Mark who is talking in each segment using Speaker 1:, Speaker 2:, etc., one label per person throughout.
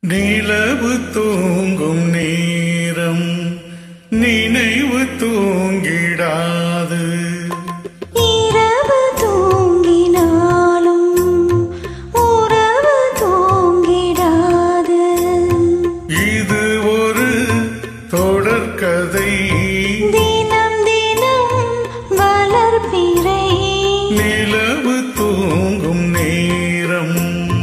Speaker 1: நிலவு தூங்கும் நேரம் நினைவு தூங்கிடாது
Speaker 2: இரவு தூங்கினாலும் உறவு தூங்கிடாது
Speaker 1: இது ஒரு தொடர்கதை
Speaker 2: தினம் தினம் வளர்பிறை
Speaker 1: நிலவு தூங்கும் நேரம்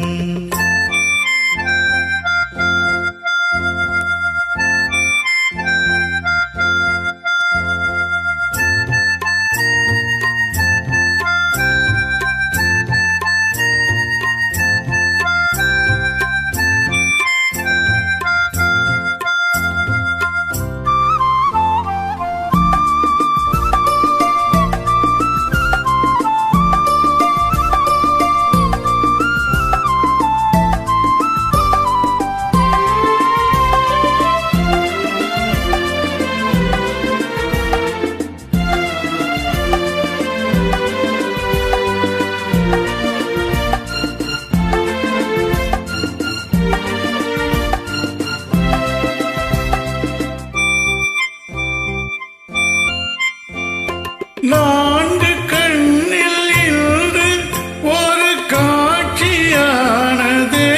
Speaker 1: நான்கு கண்ணில் இன்று ஒரு காட்சியானதே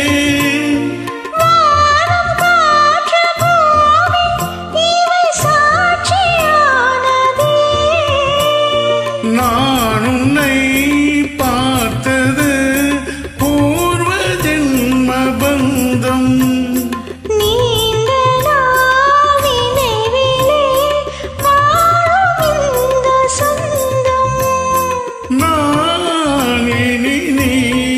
Speaker 2: வானம் காற்று பூமி இவை சாட்சியானதே
Speaker 1: நான் உன்னை பார்த்தது பூர்வ ஜென்ம பந்தம்
Speaker 2: நீண்ட நாள் நினைவிலே வாழும் இந்த சொந்தம்
Speaker 1: நான் இனி நீ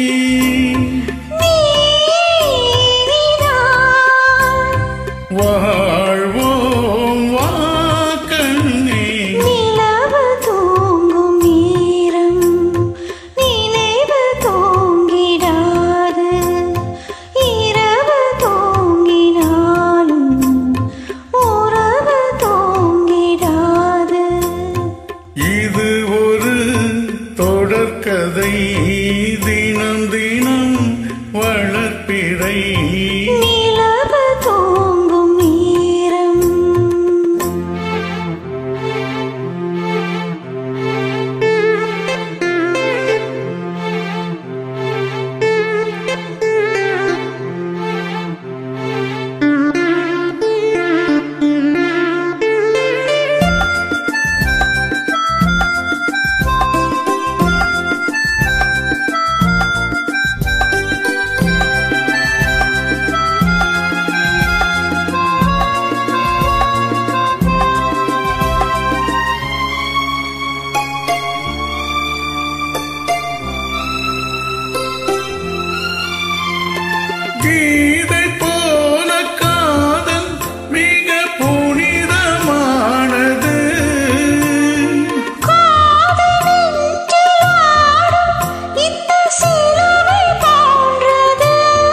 Speaker 2: நீரினான்
Speaker 1: வாழ்வோம் வா கண்ணே
Speaker 2: நிலவு தூங்கும் நேரம் நினைவு தூங்கிடாது இரவு தூங்கினாலும் உறவு தூங்கிடாது
Speaker 1: இது ஒரு தொடர்கதை தினம் தினம் வளர்ப்பிறை
Speaker 2: நிலவு தூங்கும் நேரம்
Speaker 1: கீதை போல காதல் மிக புனிதமானது
Speaker 2: இந்த சிலுவை போன்றது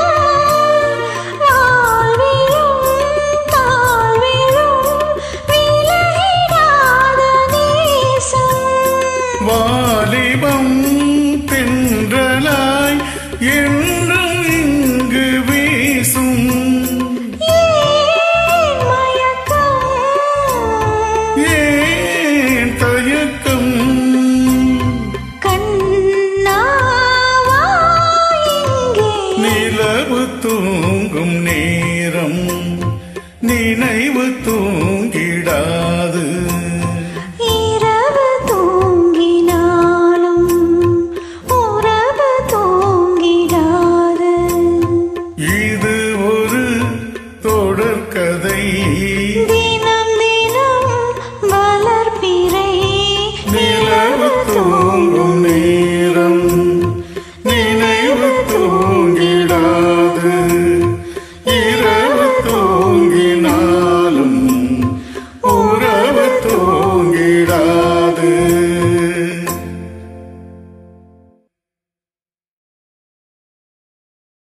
Speaker 2: வாழ்விலும் தாழ்விலும் விலகிடாத நேசம்
Speaker 1: வாலிபம் தென்றலாய் என்றும் இங்கு வீசும்
Speaker 2: ஏன் மயக்கம்
Speaker 1: ஏன் தயக்கம்
Speaker 2: கண்ணாவா இங்கே
Speaker 1: நிலவு தூங்கும் நேரம் நினைவு தூங்கும்